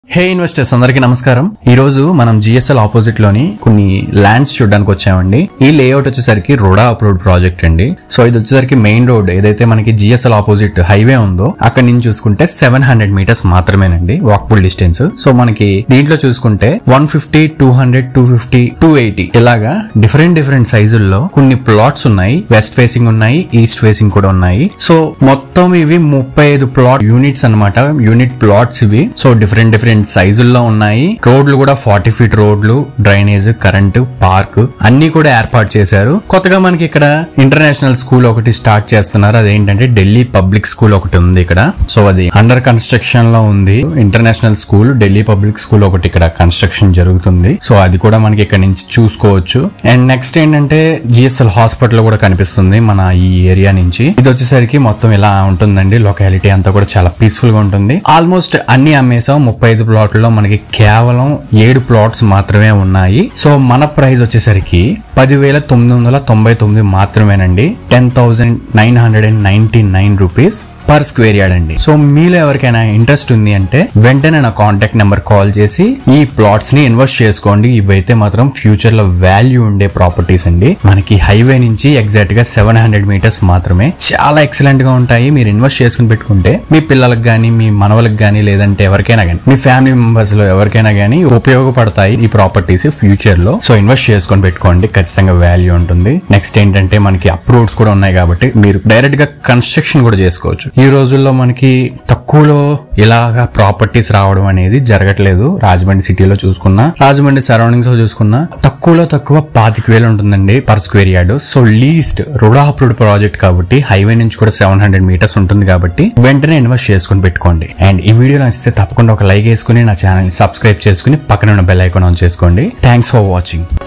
హే investors అందరికీ నమస్కారం ఈ రోజు మనం జిఎస్ఎల్ ఆపోజిట్ లోని కొన్ని ల్యాండ్స్ చూడడానికి వచ్చామండి ఈ లేఅవుట్ వచ్చేసరికి రోడా అప్రోడ్ ప్రాజెక్ట్ అండి సో ఇది వచ్చేసరికి మెయిన్ రోడ్ ఏదైతే మనకి జిఎస్ఎల్ ఆపోజిట్ హైవే ఉందో అక్కడ నుంచి చూసుకుంటే సెవెన్ హండ్రెడ్ మీటర్స్ మాత్రమేనండి వాక్బుల్ డిస్టెన్స్ సో మనకి దీంట్లో చూసుకుంటే one fifty two hundred two fifty two eighty ఇలాగా డిఫరెంట్ డిఫరెంట్ సైజుల్లో కొన్ని ప్లాట్స్ ఉన్నాయి వెస్ట్ ఫేసింగ్ ఉన్నాయి ఈస్ట్ ఫేసింగ్ కూడా ఉన్నాయి సో మొత్తం ఇవి ముప్పై ఐదు ప్లాట్ యూనిట్స్ అన్నమాట యూనిట్ ప్లాట్స్ ఇవి సో డిఫరెంట్ డిఫరెంట్ సైజుల్లో ఉన్నాయి రోడ్లు కూడా ఫార్టీ ఫీట్ రోడ్లు డ్రైనేజ్ కరెంట్ పార్క్ అన్ని కూడా ఏర్పాటు చేశారు కొత్తగా మనకి ఇక్కడ ఇంటర్నేషనల్ స్కూల్ ఒకటి స్టార్ట్ చేస్తున్నారు అదేంటంటే ఢిల్లీ పబ్లిక్ స్కూల్ ఒకటి ఉంది ఇక్కడ సో అది అండర్ కన్స్ట్రక్షన్ లో ఉంది international school Delhi public school ఒకటి ఇక్కడ కన్స్ట్రక్షన్ జరుగుతుంది సో అది కూడా మనకి ఇక్కడ నుంచి చూసుకోవచ్చు అండ్ నెక్స్ట్ ఏంటంటే జిఎస్ఎల్ హాస్పిటల్ కూడా కనిపిస్తుంది మన ఈ ఏరియా నుంచి ఇది వచ్చేసరికి మొత్తం ఇలా ఉంటుందండి లొకాలిటీ అంతా కూడా చాలా పీస్ఫుల్ గా ఉంటుంది ఆల్మోస్ట్ అన్ని అమ్మేసాం ముప్పై ఐదు ప్లాట్లలో మనకి కేవలం ఏడు ప్లాట్స్ మాత్రమే ఉన్నాయి సో మన ప్రైస్ వచ్చేసరికి పదివేల తొమ్మిది వందల తొంభై తొమ్మిది మాత్రమేనండి ten thousand nine hundred and ninety nine rupees per square yard అండి సో మీలో ఎవరికైనా ఇంట్రెస్ట్ ఉంది అంటే వెంటనే నా కాంటాక్ట్ నెంబర్ కాల్ చేసి ఈ ప్లాట్స్ ని ఇన్వెస్ట్ చేసుకోండి ఇవైతే మాత్రం ఫ్యూచర్ లో వాల్యూ ఉండే ప్రాపర్టీస్ అండి మనకి హైవే నుంచి ఎగ్జాక్ట్ గా సెవెన్ హండ్రెడ్ మీటర్స్ మాత్రమే చాలా ఎక్సలెంట్ గా ఉంటాయి మీరు ఇన్వెస్ట్ చేసుకుని పెట్టుకుంటే మీ పిల్లలకు గానీ మీ మనవలకు గానీ లేదంటే ఎవరికైనా గానీ మీ ఫ్యామిలీ మెంబర్స్ లో ఎవరికైనా గానీ ఉపయోగపడతాయి ఈ ప్రాపర్టీస్ ఫ్యూచర్ లో సో ఇన్వెస్ట్ చేసుకొని పెట్టుకోండి ఖచ్చితంగా వాల్యూ ఉంటుంది నెక్స్ట్ ఏంటంటే మనకి అప్రూవ్స్ కూడా ఉన్నాయి కాబట్టి మీరు డైరెక్ట్ గా కన్స్ట్రక్షన్ కూడా చేసుకోవచ్చు ఈ రోజుల్లో మనకి తక్కువలో ఇలాగా ప్రాపర్టీస్ రావడం అనేది జరగట్లేదు రాజమండ్రి సిటీలో చూసుకున్నా రాజమండ్రి సరౌండింగ్స్ లో చూసుకున్నా తక్కువలో తక్కువ పాతిక వేలు ఉంటుందండి per square yard so least RUDA approved project కాబట్టి హైవే నుంచి కూడా సెవెన్ హండ్రెడ్ మీటర్స్ ఉంటుంది కాబట్టి వెంటనే ఇన్వెస్ట్ చేసుకుని పెట్టుకోండి అండ్ ఈ వీడియో నచ్చితే తప్పకుండా ఒక లైక్ వేసుకుని నా ఛానల్ ని సబ్స్క్రైబ్ చేసుకుని పక్కన ఉన్న బెల్ ఐకాన్ ఆన్ చేసుకోండి థ్యాంక్స్ ఫర్ వాచింగ్